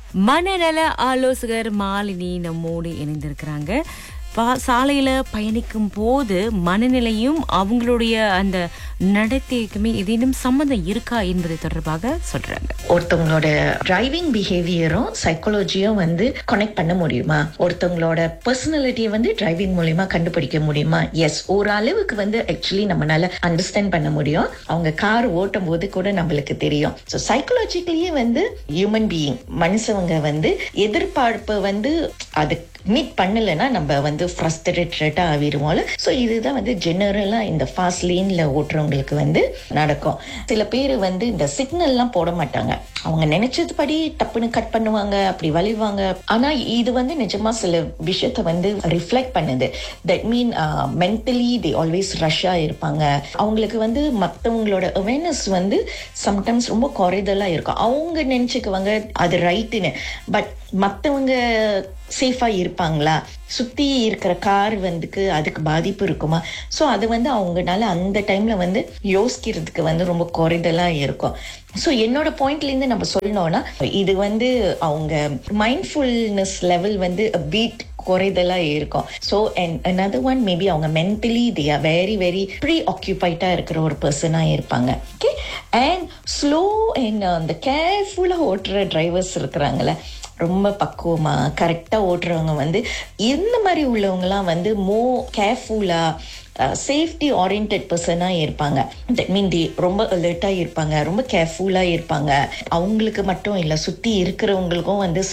மனநல ஆலோசகர் மாலினி நம்மோடு இணைந்திருக்கிறாங்க பா- சாலையில பயணிக்கும் போது மனநிலையும் அவங்களுடைய அந்த நடத்தைக்குமே ஏதேனும் சம்மந்தம் இருக்கா என்பது தொடர்பாக சொல்றாங்க ஒருத்தவங்களோட டிரைவிங் பிஹேவியரும் சைக்காலஜியும் வந்து கனெக்ட் பண்ண முடியுமா ஒருத்தவங்களோட பர்சனாலிட்டியை வந்து டிரைவிங் மூலியமா கண்டுபிடிக்க முடியுமா எஸ் ஒரு அளவுக்கு வந்து ஆக்சுவலி நம்மளால அண்டர்ஸ்டாண்ட் பண்ண முடியும் அவங்க கார் ஓட்டும் போது கூட நம்மளுக்கு தெரியும் ஸோ சைக்காலஜிக்கலியே வந்து ஹியூமன் பீயிங் மனுஷவங்க வந்து எதிர்பார்ப்பு வந்து அது மீட் பண்ணலைன்னா நம்ம வந்து ஃப்ரஸ்ட்ரேட்டடா ஆகிடுவோம்ல ஸோ இதுதான் வந்து ஜெனரலா இந்த ஃபாஸ்ட் லேன்ல ஓட்டுறவங்களுக்கு வந்து நடக்கும் சில பேர் வந்து இந்த சிக்னல்லாம் போட மாட்டாங்க அவங்க நினைச்சதுபடி டப்புன்னு கட் பண்ணுவாங்க அப்படி வலிவாங்க ஆனா இது வந்து நிஜமா சில விஷயத்த வந்து ரிஃப்ளெக்ட் பண்ணுது that mean mentally they always ரஷ்ஷா இருப்பாங்க அவங்களுக்கு வந்து மற்றவங்களோட அவேர்னஸ் வந்து சம்டைம்ஸ் ரொம்ப குறைதலா இருக்கும் அவங்க நினைச்சுக்குவாங்க அது ரைட்டுன்னு பட் மற்றவங்க சேஃபா இருப்பாங்களா சுத்தி இருக்கிற கார் வந்துக்கு அதுக்கு பாதிப்பு இருக்குமா ஸோ அது வந்து அவங்கனால அந்த டைம்ல வந்து யோசிக்கிறதுக்கு வந்து ரொம்ப குறைதலா இருக்கும் ஸோ என்னோட பாயிண்ட்ல இருந்து நம்ம சொல்லணும்னா இது வந்து அவங்க மைண்ட்ஃபுல்னஸ் லெவல் வந்து பீட் குறைதலா இருக்கும் so and another one maybe அவங்க mentally they are very very pre ஆக்கியூபைட்டாக இருக்கிற ஒரு பர்சனாக இருப்பாங்க ஓகே அண்ட் ஸ்லோ அண்ட் அந்த கேர்ஃபுல்லாக ஓட்டுற டிரைவர்ஸ் இருக்கிறாங்களே ரொம்ப பக்குவமா கரெக்டாக ஓட்டுறவங்க வந்து இந்த மாதிரி உள்ளவங்கலாம் வந்து மோ கேர்ஃபுல்லாக சேஃப்டி ஓரியன்ட் பர்சனாக இருப்பாங்க தட் மீன் தி ரொம்ப அலர்ட்டாக இருப்பாங்க ரொம்ப கேர்ஃபுல்லாக இருப்பாங்க அவங்களுக்கு மட்டும் இல்லை சுற்றி இருக்கிறவங்களுக்கும் வந்து